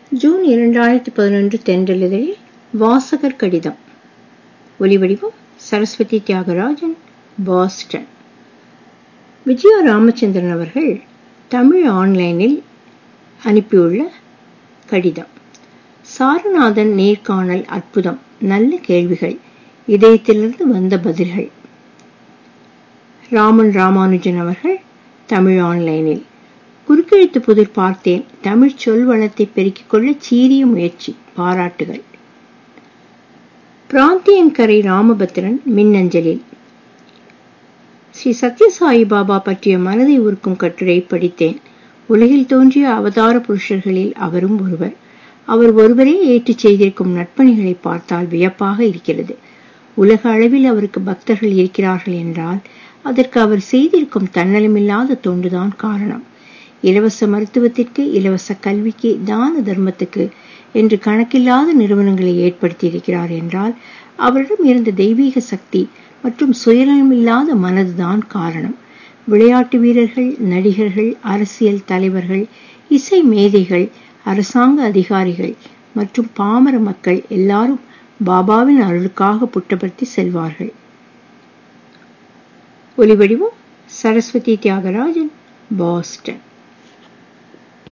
June இரண்டாயிரத்தி பதினொன்று தென்றலிதழில் வாசகர் கடிதம் ஒலிவடிவம் சரஸ்வதி தியாகராஜன் பாஸ்டன் விஜயா ராமச்சந்திரன் அவர்கள் தமிழ் ஆன்லைனில் அனுப்பியுள்ள கடிதம் சாரநாதன் நேர்காணல் அற்புதம் நல்ல கேள்விகள் இதயத்திலிருந்து வந்த பதில்கள் ராமன் ராமானுஜன் அவர்கள் தமிழ் ஆன்லைனில் குறுக்கெழுத்து புதிர் பார்த்தேன் தமிழ் சொல் வளத்தை பெருக்கிக் கொள்ள சீரிய முயற்சி பாராட்டுகள் பிராந்தியங்கரை ராமபத்ரன் மின்னஞ்சலில் ஸ்ரீ சத்யசாயி பாபா பற்றிய மனதை உருக்கும் கட்டுரை படித்தேன் உலகில் தோன்றிய அவதார புருஷர்களில் அவரும் ஒருவர் அவர் ஒருவரே ஏற்றுச் செய்திருக்கும் நட்பணிகளை பார்த்தால் வியப்பாக இருக்கிறது உலக அளவில் அவருக்கு பக்தர்கள் இருக்கிறார்கள் என்றால் அதற்கு அவர் செய்திருக்கும் தன்னலமில்லாத தொண்டுதான் காரணம் இலவச மருத்துவத்திற்கு இலவச கல்விக்கு தான தர்மத்துக்கு என்று கணக்கில்லாத நிறுவனங்களை ஏற்படுத்தியிருக்கிறார் என்றால் அவரிடம் இருந்த தெய்வீக சக்தி மற்றும் சுயநலமில்லாத மனதுதான் காரணம் விளையாட்டு வீரர்கள் நடிகர்கள் அரசியல் தலைவர்கள் இசை மேதைகள் அரசாங்க அதிகாரிகள் மற்றும் பாமர மக்கள் எல்லாரும் பாபாவின் அருளுக்காக புட்டபர்த்தி செல்வார்கள் ஒலிவடிவம் சரஸ்வதி தியாகராஜன் பாஸ்டன்